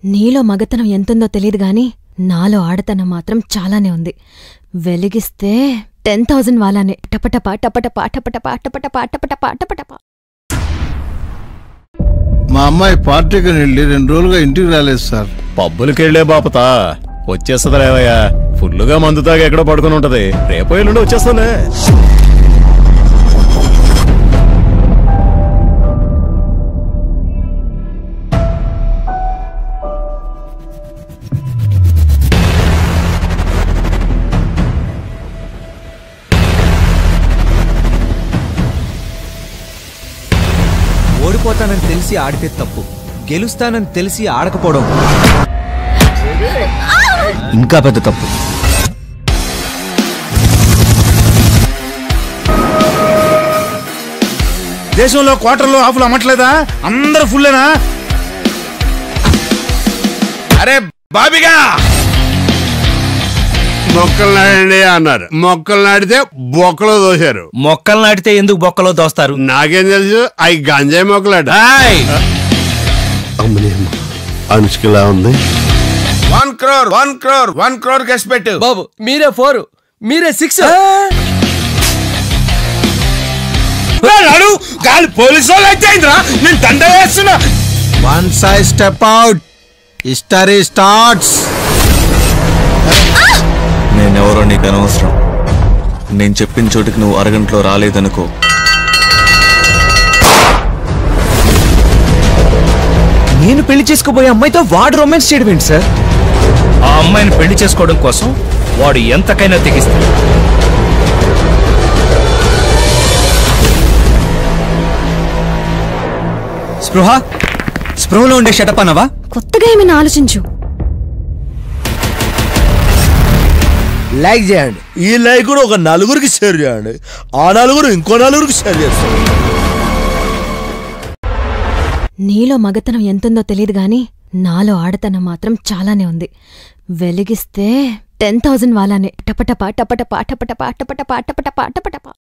నీలో మగతనం ఎంతుందో తెలియదు గాని నాలో ఆడతనం మాత్రం చాలానే ఉంది వెలిగిస్తే టెన్ థౌజండ్ వాలానే టపటపా టపటపా టపటపా టపటపా టపటపా టపటపా మా అమ్మాయి పార్టీకి వెళ్ళి రెండు రోజులుగా ఇంటికి రాలేదు సార్ పబ్బులకెళ్లే బాపతా వచ్చేస్తుందిలేవయ్యా ఫుల్లుగా మందు తాగి ఎక్కడో పడుకుని ఉంటది రేపు ఎల్లుండి వచ్చేస్తానే ఓడిపోతానని తెలిసి ఆడితే తప్పు గెలుస్తానని తెలిసి ఆడకపోవడం ఇంకా పెద్ద తప్పు దేశంలో క్వార్టర్లు హాఫ్లు అమ్మట్లేదా అందరూ ఫుల్లేనా అరే బాబిగా మొక్కలు నాడండి అన్నారు మొక్కలు నాటితే బొక్కలో దోశారు మొక్కలు నాటితే ఎందుకు బొక్కలో దోస్తారు నాకేం తెలుసు అవి గంజాయి మొక్కలాట అమ్మని అమ్మ అనుష్కలా ఉంది one crore one crore one crore case పెట్టు బాబు మీరే ఫోర్ మీరే సిక్స్ నాడు గాలి పోలీసు వాళ్ళు అయితే అయిందిరా నేను దండ వేస్తున్నా one size step out history starts నేనెవరో నీకు అనవసరం నేను చెప్పిన చోటికి నువ్వు అరగంటలో రాలేదనుకో నేను పెళ్లి చేసుకోబోయే అమ్మాయితో వాడు రొమాన్స్ చేయడం ఏంటి సార్ ఆ అమ్మాయిని పెళ్లి చేసుకోవడం కోసం వాడు ఎంతకైనా తెగిస్తాడు స్పృహ స్పృహలో ఉండే షటప్ అన్నవా కొత్తగా ఏమైనా ఆలోచించు లైక్ చేయండి ఈ లైక్ కూడా ఒక నలుగురికి షేర్ చేయండి ఆ నలుగురు ఇంకో నలుగురికి షేర్ చేస్తారు నీలో మగతనం ఎంతుందో తెలియదు గాని నాలో ఆడతనం మాత్రం చాలానే ఉంది వెలిగిస్తే టెన్ థౌజండ్ వాలానే టపటపా టపటపా టపటపా టపటపా టపటపా టపటపా